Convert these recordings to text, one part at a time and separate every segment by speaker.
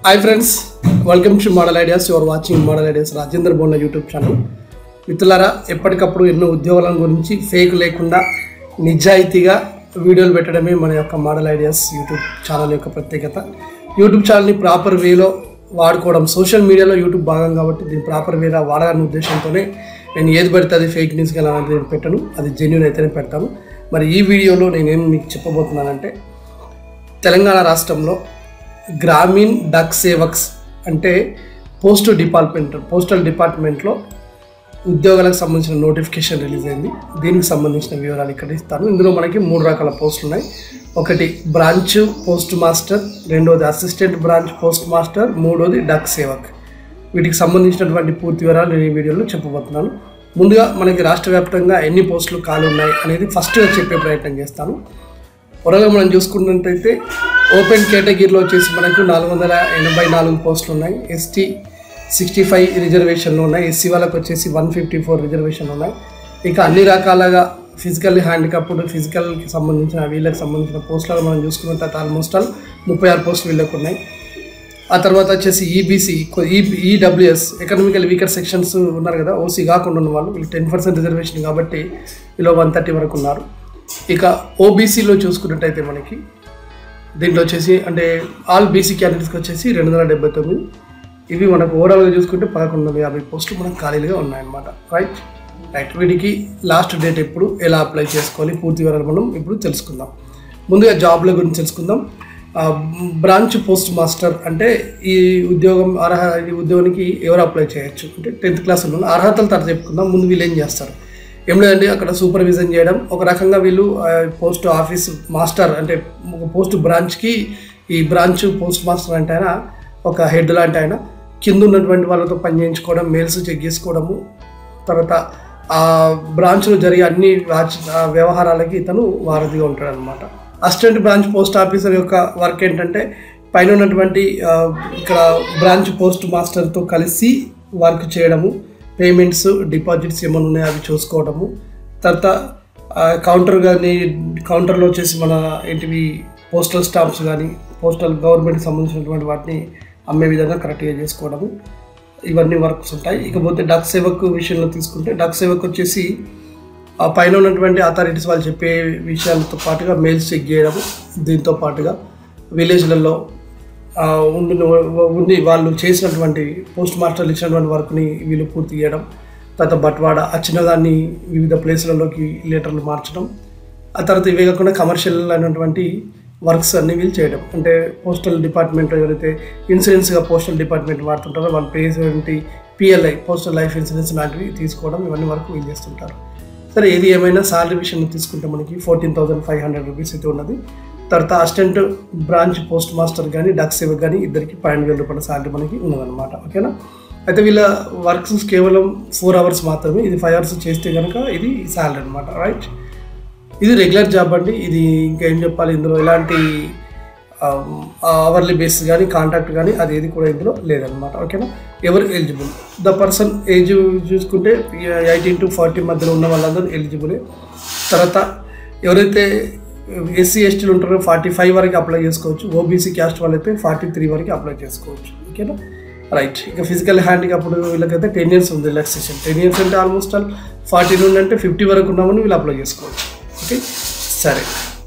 Speaker 1: hi friends welcome to model ideas you're watching model ideas Rajendra Bonna YouTube channel మిత్రులారా ఎప్పటికప్పుడు ఎన్నో ఉద్యోగాల గురించి ఫేక్ లేకుండా నిజాయితీగా వీడియోలు పెట్టడమే మన యొక్క మోడల్ ఐడియాస్ యూట్యూబ్ ఛానల్ యొక్క ప్రత్యేకత యూట్యూబ్ ఛానల్ని ప్రాపర్ వేలో వాడుకోవడం సోషల్ మీడియాలో యూట్యూబ్ భాగం కాబట్టి దీన్ని ప్రాపర్ వేలో వాడాలనే ఉద్దేశంతోనే నేను ఏది పడితే అది ఫేక్ న్యూస్ కానీ అలాంటిది నేను పెట్టను అది జెన్యున్ అయితేనే పెడతాను మరి ఈ వీడియోలో నేనేం మీకు చెప్పబోతున్నానంటే తెలంగాణ రాష్ట్రంలో గ్రామీణ్ డక్ సేవక్స్ అంటే పోస్ట్ డిపార్ట్మెంట్ పోస్టల్ డిపార్ట్మెంట్లో ఉద్యోగాలకు సంబంధించిన నోటిఫికేషన్ రిలీజ్ అయింది దీనికి సంబంధించిన వివరాలు ఇక్కడ ఇస్తాను ఇందులో మనకి మూడు రకాల పోస్టులు ఉన్నాయి ఒకటి బ్రాంచ్ పోస్ట్ మాస్టర్ రెండోది అసిస్టెంట్ బ్రాంచ్ పోస్ట్ మాస్టర్ మూడోది డక్ సేవక్ వీటికి సంబంధించినటువంటి పూర్తి వివరాలు నేను ఈ వీడియోలో చెప్పబోతున్నాను ముందుగా మనకి రాష్ట్ర వ్యాప్తంగా ఎన్ని పోస్టులు ఖాళీ ఉన్నాయి అనేది ఫస్ట్గా చెప్పే ప్రయత్నం చేస్తాను త్వరగా మనం చూసుకున్నట్టయితే ఓపెన్ కేటగిరీలో వచ్చేసి మనకు నాలుగు వందల ఎనభై నాలుగు పోస్టులు ఉన్నాయి ఎస్టీ సిక్స్టీ ఫైవ్ రిజర్వేషన్లు ఉన్నాయి ఎస్సీ వాళ్ళకి వచ్చేసి వన్ ఫిఫ్టీ ఫోర్ రిజర్వేషన్లు ఉన్నాయి ఇక అన్ని రకాలుగా ఫిజికల్ హ్యాండిక్యాప్డ్ ఫిజికల్కి సంబంధించిన వీళ్ళకి సంబంధించిన పోస్టులు మనం చూసుకున్నట్టయితే ఆల్మోస్ట్ ఆల్ ముప్పై ఆరు పోస్టులు వీళ్ళకి ఉన్నాయి ఆ తర్వాత వచ్చేసి ఈబీసీ ఈ ఈడబ్ల్యూఎస్ ఎకనామికల్ వీకర్ సెక్షన్స్ ఉన్నారు కదా ఓసీ కాకుండా ఉన్న వాళ్ళు వీళ్ళు టెన్ పర్సెంట్ రిజర్వేషన్ కాబట్టి వీళ్ళు వన్ థర్టీ వరకు ఉన్నారు ఇక ఓబీసీలో చూసుకున్నట్టయితే మనకి దీంట్లో వచ్చేసి అంటే ఆల్ బీసీ క్యాండిడేట్స్కి వచ్చేసి రెండు వందల డెబ్బై తొమ్మిది ఇవి మనకు ఓవరాల్గా చూసుకుంటే పదకొండు వందల యాభై పోస్టులు మనకు ఖాళీలుగా ఉన్నాయన్నమాట రైట్ రైట్ వీటికి లాస్ట్ డేట్ ఎప్పుడు ఎలా అప్లై చేసుకోవాలి పూర్తి వివరాలు మనం ఇప్పుడు తెలుసుకుందాం ముందుగా జాబ్ల గురించి తెలుసుకుందాం ఆ, బ్రాంచ్ పోస్ట్ మాస్టర్ అంటే ఈ ఉద్యోగం అర్హ ఈ ఉద్యోగానికి ఎవరు అప్లై చేయొచ్చు అంటే టెన్త్ క్లాస్ ఉన్న అర్హతలు తర్వాత చెప్పుకుందాం ముందు వీళ్ళు ఏం చేస్తారు ఏం లేదండి అక్కడ సూపర్విజన్ చేయడం ఒక రకంగా వీళ్ళు ఆ, పోస్ట్ ఆఫీస్ మాస్టర్ అంటే ఒక పోస్ట్ బ్రాంచ్కి ఈ బ్రాంచ్ పోస్ట్ మాస్టర్ అంటే ఆయన ఒక హెడ్ లాంటి ఆయన కింద ఉన్నటువంటి వాళ్ళతో పని చేయించుకోవడం మెయిల్స్ చెక్ చేసుకోవడము తర్వాత ఆ బ్రాంచ్లో జరిగే అన్ని వాచ్- ఆ వ్యవహారాలకి ఇతను వారధిగా ఉంటాడు అనమాట అసిస్టెంట్ బ్రాంచ్ పోస్ట్ ఆఫీసర్ యొక్క వర్క్ ఏంటంటే పైన ఉన్నటువంటి ఆ, ఇక్కడ బ్రాంచ్ పోస్ట్ మాస్టర్తో కలిసి వర్క్ చేయడము పేమెంట్స్ డిపాజిట్స్ ఏమైనా ఉన్నాయో అవి చూసుకోవడము తర్వాత ఆ, కౌంటర్ కానీ కౌంటర్లో వచ్చేసి మన ఏంటివి పోస్టల్ స్టాంప్స్ కానీ పోస్టల్ గవర్నమెంట్కి సంబంధించినటువంటి వాటిని అమ్మే విధంగా కరెక్ట్గా చేసుకోవడము ఇవన్నీ వర్క్స్ ఉంటాయి ఇకపోతే డక్ సేవక్ విషయంలో తీసుకుంటే డక్ సేవక్ వచ్చేసి ఆ పైన ఉన్నటువంటి అథారిటీస్ వాళ్ళు చెప్పే విషయాలతో పాటుగా మెయిల్స్ చెక్ చేయడం దీంతో పాటుగా విలేజ్లలో ఆ, ఉండి ఉండి వాళ్ళు చేసినటువంటి పోస్ట్ మాస్టర్లు ఇచ్చినటువంటి వర్క్ని వీళ్ళు పూర్తి చేయడం తర్వాత బట్వాడ వచ్చిన దాన్ని వివిధ ప్లేసులలోకి లెటర్లు మార్చడం ఆ తర్వాత ఇవే కాకుండా కమర్షియల్ అయినటువంటి వర్క్స్ అన్ని వీళ్ళు చేయడం అంటే పోస్టల్ డిపార్ట్మెంట్ ఎవరైతే ఇన్సూరెన్స్గా పోస్టల్ డిపార్ట్మెంట్ వాడుతుంటారో వాళ్ళు పేసేటువంటి పిఎల్ఐ పోస్టల్ లైఫ్ ఇన్సూరెన్స్ లాంటివి తీసుకోవడం ఇవన్నీ వరకు వీళ్ళు చేస్తుంటారు సరే ఏది ఏమైనా సాలరీ విషయంలో తీసుకుంటే మనకి fourteen thousand five hundred rupees అయితే ఉన్నది తర్వాత అసిస్టెంట్ బ్రాంచ్ పోస్ట్ మాస్టర్ కానీ డక్ సేవక్ కానీ ఇద్దరికి పన్నెండు వేల రూపాయల సాలరీ మనకి ఉన్నదన్నమాట ఓకేనా అయితే వీళ్ళ వర్క్స్ కేవలం ఫోర్ అవర్స్ మాత్రమే ఇది ఫైవ్ అవర్స్ చేస్తే కనుక ఇది సాలరీ అనమాట రైట్ ఇది రెగ్యులర్ జాబ్ అండి ఇది ఇంకా ఏం చెప్పాలి ఇందులో ఎలాంటి అవర్లీ బేస్ కానీ కాంట్రాక్ట్ కానీ అది ఏది కూడా ఇందులో లేదనమాట ఓకేనా ఎవరు ఎలిజిబుల్ ద పర్సన్ ఏజ్ చూసుకుంటే ఎయిటీన్ టు ఫార్టీ మధ్యలో ఉన్న వాళ్ళందరూ ఎలిజిబులే తర్వాత ఎవరైతే ఎస్సీ ఎస్టీలు ఉంటారో ఫార్టీ ఫైవ్ వరకు అప్లై చేసుకోవచ్చు ఓబీసీ క్యాస్ట్ వాళ్ళైతే ఫార్టీ త్రీ వరకు అప్లై చేసుకోవచ్చు ఓకేనా రైట్ ఇక ఫిజికల్ హ్యాండింగ్ అప్పుడు వీళ్ళకైతే టెన్ ఇయర్స్ ఉంది రిలాక్సేషన్ టెన్ ఇయర్స్ అంటే ఆల్మోస్ట్ ఆల్ ఫార్టీ నుండి అంటే ఫిఫ్టీ వరకు ఉన్నామని వీళ్ళు అప్లై చేసుకోవచ్చు ఓకే సరే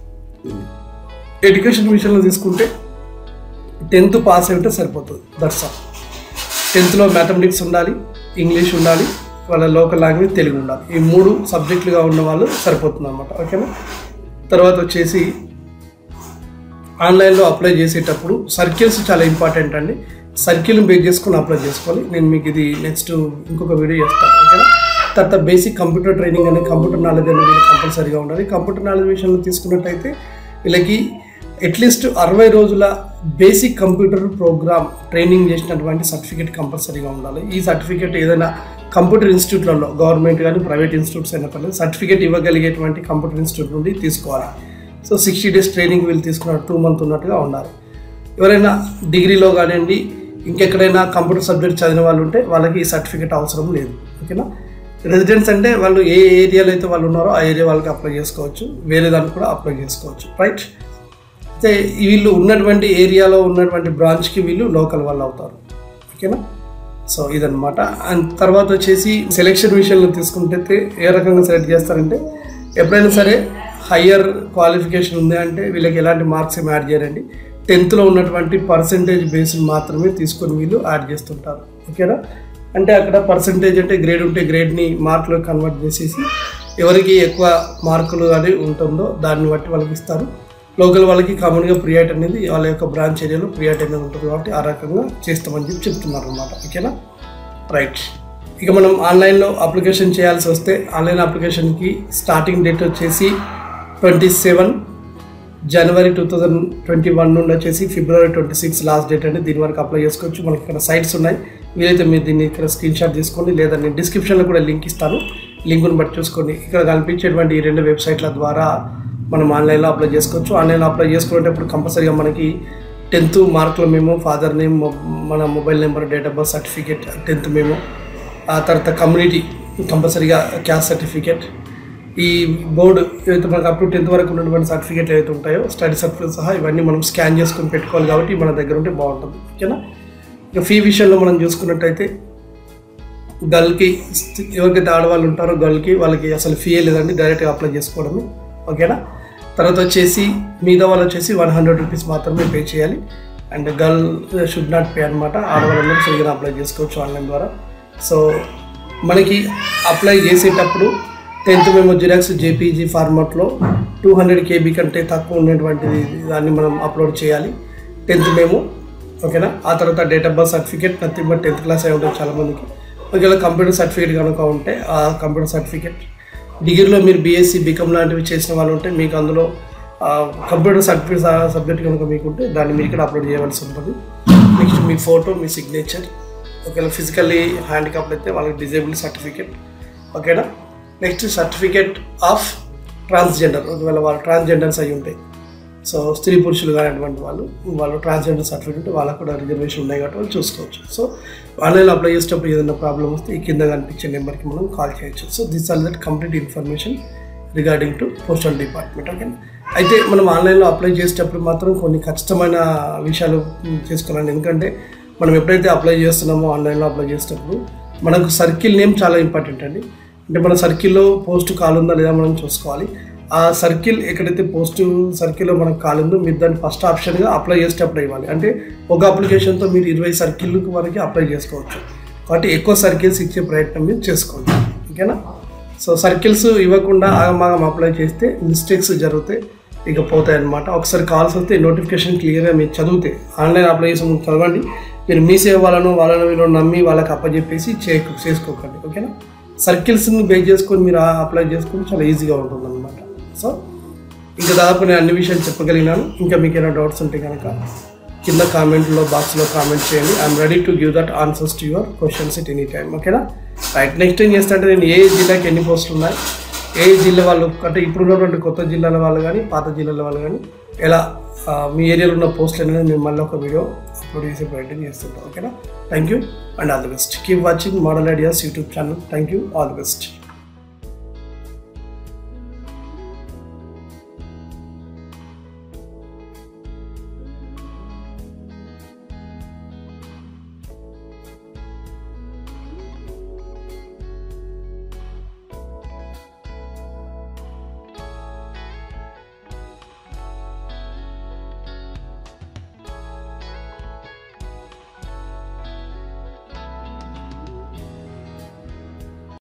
Speaker 1: ఎడ్యుకేషన్ విషయంలో తీసుకుంటే టెన్త్ పాస్ అయితే సరిపోతుంది దట్స్ ఆల్ టెన్త్లో మ్యాథమెటిక్స్ ఉండాలి ఇంగ్లీష్ ఉండాలి వాళ్ళ లోకల్ లాంగ్వేజ్ తెలుగు ఉండాలి ఈ మూడు సబ్జెక్టులుగా ఉన్న వాళ్ళు సరిపోతుంది అనమాట ఓకేనా తర్వాత వచ్చేసి ఆన్లైన్లో అప్లై చేసేటప్పుడు సర్కిల్స్ చాలా ఇంపార్టెంట్ అండి సర్కిల్ని బేస్ చేసుకుని అప్లై చేసుకోవాలి నేను మీకు ఇది నెక్స్ట్ ఇంకొక వీడియో చేస్తాను ఓకేనా తర్వాత బేసిక్ కంప్యూటర్ ట్రైనింగ్ అనేది కంప్యూటర్ నాలెడ్జ్ అనేది కంపల్సరీగా ఉండాలి కంప్యూటర్ నాలెడ్జ్ విషయంలో తీసుకున్నట్టయితే వీళ్ళకి అట్లీస్ట్ అరవై రోజుల బేసిక్ కంప్యూటర్ ప్రోగ్రామ్ ట్రైనింగ్ చేసినటువంటి సర్టిఫికేట్ కంపల్సరీగా ఉండాలి ఈ సర్టిఫికేట్ ఏదైనా కంప్యూటర్ ఇన్స్టిట్యూట్లలో గవర్నమెంట్ కానీ ప్రైవేట్ ఇన్స్టిట్యూట్స్ అయినా పర్లేదు సర్టిఫికేట్ ఇవ్వగలిగేటువంటి కంప్యూటర్ ఇన్స్టిట్యూట్ నుండి తీసుకోవాలి సో సిక్స్టీ డేస్ ట్రైనింగ్ వీళ్ళు తీసుకున్న టూ మంత్ ఉన్నట్టుగా ఉండాలి ఎవరైనా డిగ్రీలో కానివ్వండి ఇంకెక్కడైనా కంప్యూటర్ సబ్జెక్ట్ చదివిన వాళ్ళు ఉంటే వాళ్ళకి ఈ సర్టిఫికేట్ అవసరం లేదు ఓకేనా రెసిడెంట్స్ అంటే వాళ్ళు ఏ ఏరియాలో అయితే వాళ్ళు ఉన్నారో ఆ ఏరియా వాళ్ళకి అప్లై చేసుకోవచ్చు వేరే దానికి కూడా అప్లై చేసుకోవచ్చు రైట్ అయితే వీళ్ళు ఉన్నటువంటి ఏరియాలో ఉన్నటువంటి బ్రాంచ్కి వీళ్ళు లోకల్ వాళ్ళు అవుతారు ఓకేనా సో ఇదన్నమాట అండ్ తర్వాత వచ్చేసి సెలెక్షన్ విషయంలో తీసుకుంటే ఏ రకంగా సెలెక్ట్ చేస్తారంటే ఎప్పుడైనా సరే హయ్యర్ క్వాలిఫికేషన్ ఉంది అంటే వీళ్ళకి ఎలాంటి మార్క్స్ ఏమి యాడ్ చేయరండి టెన్త్లో ఉన్నటువంటి పర్సంటేజ్ బేస్డ్ మాత్రమే తీసుకొని వీళ్ళు యాడ్ చేస్తుంటారు ఓకేనా అంటే అక్కడ పర్సంటేజ్ అంటే గ్రేడ్ ఉంటే గ్రేడ్ని మార్కులో కన్వర్ట్ చేసేసి ఎవరికి ఎక్కువ మార్కులు అని ఉంటుందో దాన్ని బట్టి వాళ్ళకి ఇస్తారు లోకల్ వాళ్ళకి కామన్గా ప్రియాట్ అనేది వాళ్ళ యొక్క బ్రాంచ్ ఏరియాలో ప్రియాట్ అనేది ఉంటుంది కాబట్టి ఆ రకంగా చేస్తామని చెప్పి చెప్తున్నారు అనమాట ఓకేనా రైట్ ఇక మనం ఆన్లైన్లో అప్లికేషన్ చేయాల్సి వస్తే ఆన్లైన్ అప్లికేషన్కి స్టార్టింగ్ డేట్ వచ్చేసి twenty seven January two thousand twenty one నుండి వచ్చేసి February twenty six last date అండి దీని వరకు అప్లై చేసుకోవచ్చు మనకి ఇక్కడ సైట్స్ ఉన్నాయి వీలైతే మీరు దీన్ని ఇక్కడ స్క్రీన్ షాట్ తీసుకోండి లేదా నేను డిస్క్రిప్షన్లో కూడా లింక్ ఇస్తాను లింకును బట్టి చూసుకోండి ఇక్కడ కనిపించేటువంటి ఈ రెండు వెబ్సైట్ల ద్వారా మనం ఆన్లైన్లో అప్లై చేసుకోవచ్చు ఆన్లైన్లో అప్లై చేసుకునేటప్పుడు కంపల్సరీగా మనకి టెన్త్ మార్కుల మేము ఫాదర్ నేమ్ మన mobile number date of birth certificate tenth memo ఆ తర్వాత కమ్యూనిటీ కంపల్సరీగా క్యాస్ట్ సర్టిఫికేట్ ఈ బోర్డు ఏదైతే మనకు అప్ టు టెన్త్ వరకు ఉన్నటువంటి సర్టిఫికేట్లు ఏవైతే ఉంటాయో స్టడీ సర్టిఫికేట్ సహా ఇవన్నీ మనం స్కాన్ చేసుకొని పెట్టుకోవాలి కాబట్టి మన దగ్గర ఉంటే బాగుంటుంది ఓకేనా ఇక ఫీ విషయంలో మనం చూసుకున్నట్టయితే గర్ల్కి ఎవరికైతే ఆడవాళ్ళు ఉంటారో గర్ల్కి వాళ్ళకి అసలు ఫీ లేదండి డైరెక్ట్గా అప్లై చేసుకోవడమే ఓకేనా తర్వాత వచ్చేసి మిగతా వాళ్ళు వచ్చేసి వన్ హండ్రెడ్ రూపీస్ మాత్రమే పే చేయాలి and girl should not pay అనమాట ఆడవాళ్ళందరూ ఫ్రీగా అప్లై చేసుకోవచ్చు ఆన్లైన్ ద్వారా సో మనకి అప్లై చేసేటప్పుడు టెన్త్ మేము జిరాక్స్ జేపీజీ ఫార్మాట్లో టూ హండ్రెడ్ కేబీ కంటే తక్కువ ఉన్నటువంటిది దాన్ని మనం అప్లోడ్ చేయాలి టెన్త్ మేము ఓకేనా ఆ తర్వాత date of birth certificate nothing but tenth class అయి ఉంటుంది చాలామందికి ఒకవేళ కంప్యూటర్ సర్టిఫికేట్ కనుక ఉంటే ఆ కంప్యూటర్ సర్టిఫికేట్ డిగ్రీలో మీరు బీఎస్సీ బీకామ్ లాంటివి చేసిన వాళ్ళు ఉంటే మీకు అందులో కంప్యూటర్ సర్టిఫికేట్ సబ్జెక్ట్ కనుక మీకు ఉంటే దాన్ని మీరు ఇక్కడ అప్లోడ్ చేయవలసి ఉంటుంది నెక్స్ట్ మీ ఫోటో మీ సిగ్నేచర్ ఒకవేళ ఫిజికల్లీ హ్యాండిక్యాప్ అయితే వాళ్ళకి డిజేబుల్ సర్టిఫికేట్ ఓకేనా నెక్స్ట్ సర్టిఫికేట్ ఆఫ్ ట్రాన్స్జెండర్ ఒకవేళ వాళ్ళు ట్రాన్స్జెండర్స్ అయి ఉంటాయి సో స్త్రీ పురుషులు కానిటువంటి వాళ్ళు వాళ్ళు ట్రాన్స్జెండర్ సర్టిఫికేట్ ఉంటే వాళ్ళకు కూడా రిజర్వేషన్ ఉన్నాయి కాబట్టి వాళ్ళు చూసుకోవచ్చు సో ఆన్లైన్లో అప్లై చేసేటప్పుడు ఏదైనా ప్రాబ్లం వస్తే ఈ కింద కనిపించే నెంబర్కి మనం కాల్ చేయొచ్చు so this all that complete information regarding to postal department okay అయితే మనం ఆన్లైన్లో అప్లై చేసేటప్పుడు మాత్రం కొన్ని ఖచ్చితమైన విషయాలు చేసుకోవాలండి ఎందుకంటే మనం ఎప్పుడైతే అప్లై చేస్తున్నామో ఆన్లైన్లో అప్లై చేసేటప్పుడు మనకు సర్కిల్ నేమ్ చాలా ఇంపార్టెంట్ అండి అంటే మన సర్కిల్లో పోస్ట్ కాల్ ఉందా లేదా మనం చూసుకోవాలి ఆ సర్కిల్ ఎక్కడైతే పోస్ట్ సర్కిల్లో మనకు కాల్ ఉందో మీరు దాన్ని ఫస్ట్ ఆప్షన్గా అప్లై చేసేటప్పుడు ఇవ్వాలి అంటే ఒక అప్లికేషన్తో మీరు ఇరవై సర్కిల్ వరకు అప్లై చేసుకోవచ్చు కాబట్టి ఎక్కువ సర్కిల్స్ ఇచ్చే ప్రయత్నం మీరు చేసుకోండి ఓకేనా సో సర్కిల్స్ ఇవ్వకుండా ఆగమాగం అప్లై చేస్తే మిస్టేక్స్ జరుగుతాయి ఇక పోతాయి అనమాట ఒకసారి కాల్స్ వస్తే నోటిఫికేషన్ క్లియర్గా మీరు చదివితే ఆన్లైన్ అప్లై చేసి ముందు చదవండి మీరు మీ సేవ వాళ్ళను వాళ్ళని వీళ్ళు నమ్మి వాళ్ళకి అప్పచెప్పేసి చే చేసుకోకండి ఓకేనా సర్కిల్స్ని బేస్ చేసుకొని మీరు అప్లై చేసుకొని చాలా ఈజీగా ఉంటుంది అనమాట సో ఇంకా దాదాపు నేను అన్ని విషయాలు చెప్పగలిగినాను ఇంకా మీకు ఏమైనా డౌట్స్ ఉంటే కనుక కింద కామెంట్లో బాక్స్లో కామెంట్ చేయండి I'm ready to give that answers to your questions it any time ఓకేనా రైట్ నెక్స్ట్ ఏం చేస్తా అంటే నేను ఏ జిల్లాకి ఎన్ని పోస్టులు ఉన్నాయి ఏ జిల్లా వాళ్ళు అంటే ఇప్పుడు ఉన్నటువంటి కొత్త జిల్లాల వాళ్ళు కానీ పాత జిల్లాల వాళ్ళు కానీ ఎలా ఆ, మీ ఏరియాలో ఉన్న పోస్టులు అనేది నేను మళ్ళీ ఒక వీడియో అప్లోడ్ చేసే ప్రయత్నం చేస్తుంటాను ఓకేనా thank you and all the best keep watching model ideas YouTube channel thank you all the best